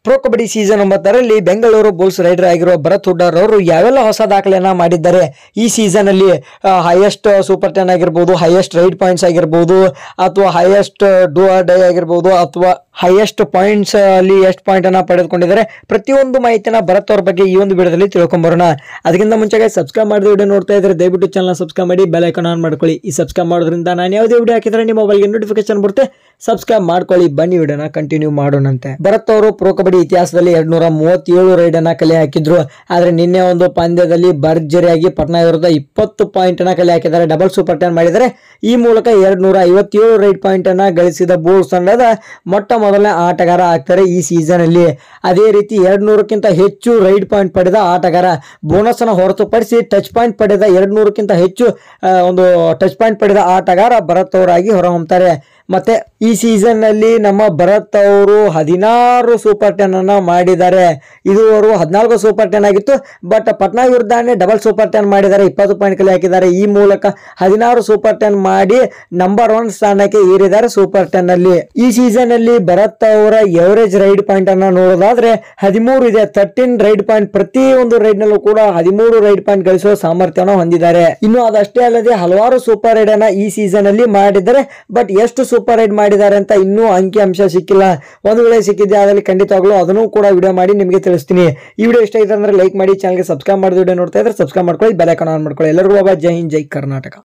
pro kabaddi season ಒಂಬತ್ತರಲ್ಲಿ Bengaluru Bulls rider ಆಗಿರುವ ಭರತ್ ಹುಡ್ಡರ್ ಅವರು ಯಾವೆಲ್ಲ ಹೊಸ ದಾಖಲೆಯನ್ನ ಮಾಡಿದ್ದಾರೆ ಈ ಸೀಸನ್ ಅಲ್ಲಿ ಹೈಯೆಸ್ಟ್ ಸೂಪರ್ ಟೆನ್ ಆಗಿರ್ಬೋದು ಹೈಯೆಸ್ಟ್ ರೈಡ್ ಪಾಯಿಂಟ್ಸ್ ಆಗಿರ್ಬೋದು ಅಥವಾ ಹೈಯೆಸ್ಟ್ ಡೂ ಆರ್ ಡೈ ಆಗಿರ್ಬೋದು ಅಥವಾ ಹೈಯೆಸ್ಟ್ ಪಾಯಿಂಟ್ಸ್ ಅಲ್ಲಿ ಎಷ್ಟು ಪಾಯಿಂಟ್ ಅನ್ನ ಪಡೆದುಕೊಂಡಿದ್ದಾರೆ ಪ್ರತಿಯೊಂದು ಮಾಹಿತಿನ ಭರತ್ ಅವ್ರ ಬಗ್ಗೆ ಈ ಒಂದು ವಿಡಿಯೋದಲ್ಲಿ ತಿಳ್ಕೊಂಬರೋಣ ಅದಕ್ಕಿಂತ ಮುಂಚೆಗೆ ಸಬ್ಸ್ಕ್ರೈಬ್ ಮಾಡಿದ ವಿಡಿಯೋ ನೋಡ್ತಾ ಇದ್ರೆ ದಯವಿಟ್ಟು ಚಾನಲ್ ಸಬ್ಸ್ಕ್ರೈಬ್ ಮಾಡಿ ಬೆಲ್ ಐಕಾನ್ ಆನ್ ಮಾಡ್ಕೊಳ್ಳಿ ಈ ಸಬ್ಸ್ಕ್ರೈಬ್ ಮಾಡೋದ್ರಿಂದ ನಾನು ಯಾವುದೇ ವಿಡಿಯೋ ಹಾಕಿದ್ರೆ ನಿಮ್ಮ ಮೊಬೈಲ್ಗೆ ನೋಟಿಫಿಕೇಶನ್ ಬರುತ್ತೆ ಸಬ್ಸ್ಕ್ರೈಬ್ ಮಾಡ್ಕೊಳ್ಳಿ ಬನ್ನಿ ವಿಡಿಯೋನ ಕಂಟಿನ್ಯೂ ಮಾಡೋಣಂತೆ ಭರತ್ ಅವರು ಪ್ರೋ ಕಬಡ್ಡಿ ಇತಿಹಾಸದಲ್ಲಿ ಎರಡ್ ನೂರ ಮೂವತ್ತೇಳು ರೈಡ್ ಅನ್ನ ಕಲೆ ಹಾಕಿದ್ರು ಆದ್ರೆ ನಿನ್ನೆ ಒಂದು ಪಂದ್ಯದಲ್ಲಿ ಭರ್ಜರಿಯಾಗಿ ಪಟ್ನಾ ವಿರುದ್ಧ ಇಪ್ಪತ್ತು ಪಾಯಿಂಟ್ ಅನ್ನ ಕಲೆ ಹಾಕಿದ್ದಾರೆ ಡಬಲ್ ಸೂಪರ್ ಟೆನ್ ಮಾಡಿದರೆ ಈ ಮೂಲಕ ಎರಡ್ ನೂರ ಐವತ್ತೇಳು ರೈಡ್ ಪಾಯಿಂಟ್ ಅನ್ನ ಗಳಿಸಿದ ಬೂಲ್ಸ್ ತಂಡದ ಮೊಟ್ಟ ಮೊದಲನೇ ಆಟಗಾರ ಆಗ್ತಾರೆ ಈ ಸೀಸನ್ ಅಲ್ಲಿ ಅದೇ ರೀತಿ ಎರಡ್ ನೂರಕ್ಕಿಂತ ಹೆಚ್ಚು ರೈಡ್ ಪಾಯಿಂಟ್ ಪಡೆದ ಆಟಗಾರ ಬೋನಸ್ ಅನ್ನ ಹೊರತುಪಡಿಸಿ ಟಚ್ ಪಾಯಿಂಟ್ ಪಡೆದ ಎರಡ್ ನೂರಕ್ಕಿಂತ ಹೆಚ್ಚು ಆ, ಒಂದು ಟಚ್ ಪಾಯಿಂಟ್ ಪಡೆದ ಆಟಗಾರ ಭರತ್ ಅವರಾಗಿ ಹೊರಹೊಮ್ಮುತ್ತಾರೆ ಮತ್ತೆ ಈ ಸೀಸನ್ ನಲ್ಲಿ ನಮ್ಮ ಭರತ್ ಅವರು ಹದಿನಾರು ಸೂಪರ್ ಟೆನ್ ಅನ್ನ ಮಾಡಿದ್ದಾರೆ ಇದುವರೆಗೂ ಹದಿನಾಲ್ಕು ಸೂಪರ್ ಟೆನ್ ಆಗಿತ್ತು ಬಟ್ ಪಟ್ನಾ ವಿರುದ್ಧನೇ ಡಬಲ್ ಸೂಪರ್ ಟೆನ್ ಮಾಡಿದ್ದಾರೆ ಇಪ್ಪತ್ತು ಪಾಯಿಂಟ್ ಕಲೆ ಹಾಕಿದ್ದಾರೆ ಈ ಮೂಲಕ ಹದಿನಾರು ಸೂಪರ್ ಟೆನ್ ಮಾಡಿ ನಂಬರ್ ಒನ್ ಸ್ಥಾನಕ್ಕೆ ಏರಿದ್ದಾರೆ ಸೂಪರ್ ಟೆನ್ ಅಲ್ಲಿ ಈ ಸೀಸನ್ ಅಲ್ಲಿ ಭರತ್ ಅವರ ಎವರೇಜ್ ರೈಡ್ ಪಾಯಿಂಟ್ ಅನ್ನ ನೋಡೋದಾದ್ರೆ ಹದಿಮೂರು ಇದೆ ತರ್ಟೀನ್ ರೈಡ್ ಪಾಯಿಂಟ್ ಪ್ರತಿ ಒಂದು ರೈಡ್ ನಲ್ಲೂ ಕೂಡ ಹದಿಮೂರು ರೈಡ್ ಪಾಯಿಂಟ್ ಗಳಿಸುವ ಸಾಮರ್ಥ್ಯವನ್ನು ಹೊಂದಿದ್ದಾರೆ ಇನ್ನು ಅದಷ್ಟೇ ಅಲ್ಲದೆ ಹಲವಾರು ಸೂಪರ್ ರೈಡ್ ಅನ್ನ ಈ ಸೀಸನ್ ಅಲ್ಲಿ ಮಾಡಿದ್ದಾರೆ ಬಟ್ ಎಷ್ಟು ಸೂಪರ್ ರೈಡ್ ಮಾಡಿದ್ದಾರೆ ಅಂತ ಇನ್ನೂ ಅಂಕಿ ಅಂಶ ಸಿಕ್ಕಿಲ್ಲ ಒಂದು ವೇಳೆ ಸಿಕ್ಕಿದ್ದೆ ಅದರಲ್ಲಿ ಖಂಡಿತವಾಗ್ಲೂ ಅದನ್ನು ಕೂಡ ವಿಡಿಯೋ ಮಾಡಿ ನಿಮಗೆ ತಿಳಿಸ್ತೀನಿ ಈ ವಿಡಿಯೋ ಇಷ್ಟ ಆಯ್ತು ಅಂದ್ರೆ ಲೈಕ್ ಮಾಡಿ ಚಾನಲ್ಗೆ ಸಬ್ಸ್ಕ್ರೈಬ್ ಮಾಡಿದ ವಿಡಿಯೋ ನೋಡ್ತಾ ಇದ್ರೆ ಸಬ್ಸ್ಕ್ರೈಬ್ ಮಾಡ್ಕೊಳ್ಳಿ ಬೆಲ್ ಐಕಾನ್ ಆನ್ ಮಾಡ್ಕೊಳ್ಳಿ ಎಲ್ಲರಿಗೂ ಬಾಬಾ ಜೈ ಹಿಂದ್ ಜೈ ಕರ್ನಾಟಕ